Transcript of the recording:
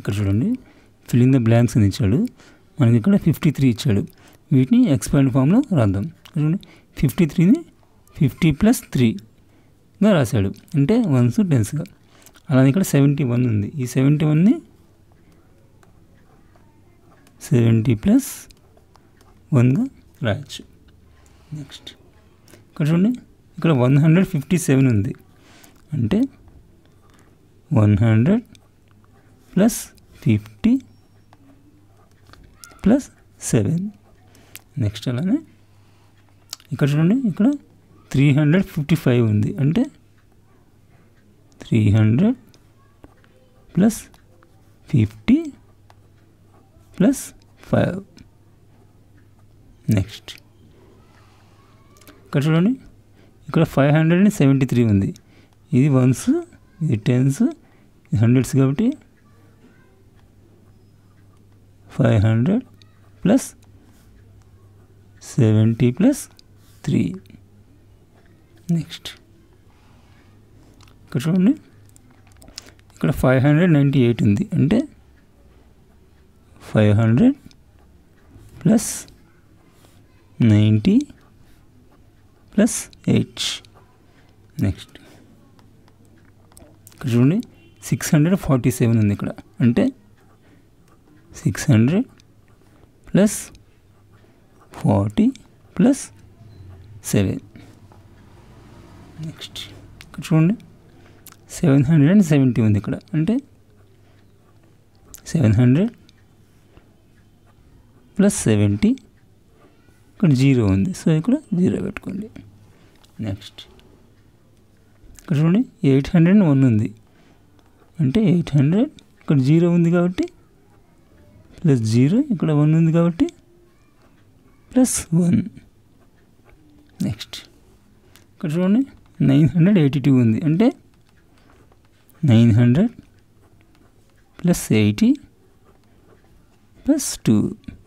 ఇక్కడ చూడండి filling the blanks అని ఇచ్చాడు మనకి ఇక్కడ ఫిఫ్టీ త్రీ ఇచ్చాడు వీటిని ఎక్స్పాండ్ ఫామ్లో రాద్దాం చూడండి ఫిఫ్టీ త్రీని ఫిఫ్టీ ప్లస్ త్రీగా రాశాడు అంటే వన్స్ టెన్స్గా అలానే ఇక్కడ సెవెంటీ వన్ ఉంది ఈ సెవెంటీ వన్ని సెవెంటీ ప్లస్ వన్గా రాయొచ్చు నెక్స్ట్ ఇక్కడ చూడండి ఇక్కడ వన్ హండ్రెడ్ ఫిఫ్టీ సెవెన్ ఉంది అంటే one hundred plus fifty plus seven next అలానే ఇక్కడ చూడండి ఇక్కడ త్రీ హండ్రెడ్ ఫిఫ్టీ ఫైవ్ ఉంది అంటే three hundred plus fifty plus five next ఇక్కడ చూడండి ఇక్కడ five hundred and seventy three ఉంది ఇది వన్స్ ఇది టెన్స్ ఇది హండ్రెడ్స్ కాబట్టి five hundred plus seventy plus three next ఇక్కడ చూడండి ఇక్కడ ఫైవ్ హండ్రెడ్ నైంటీ ఎయిట్ ఉంది అంటే five hundred plus ninety plus eight next ఇక్కడ చూడండి సిక్స్ హండ్రెడ్ ఫార్టీ సెవెన్ ఉంది ఇక్కడ అంటే six hundred plus forty plus seven next ఇక్కడ చూడండి సెవెన్ హండ్రెడ్ అండ్ సెవెంటీ ఉంది ఇక్కడ అంటే సెవెన్ హండ్రెడ్ ప్లస్ సెవెంటీ ఇక్కడ జీరో ఉంది సో ఇక్కడ జీరో పెట్టుకోండి నెక్స్ట్ ఇక్కడ చూడండి ఎయిట్ హండ్రెడ్ అండ్ వన్ ఉంది అంటే ఎయిట్ హండ్రెడ్ ఇక్కడ జీరో ఉంది కాబట్టి ప్లస్ జీరో ఇక్కడ వన్ ఉంది కాబట్టి ప్లస్ వన్ నెక్స్ట్ ఇక్కడ చూడండి నైన్ హండ్రెడ్ ఎయిటీ టూ ఉంది అంటే nine hundred plus eighty plus two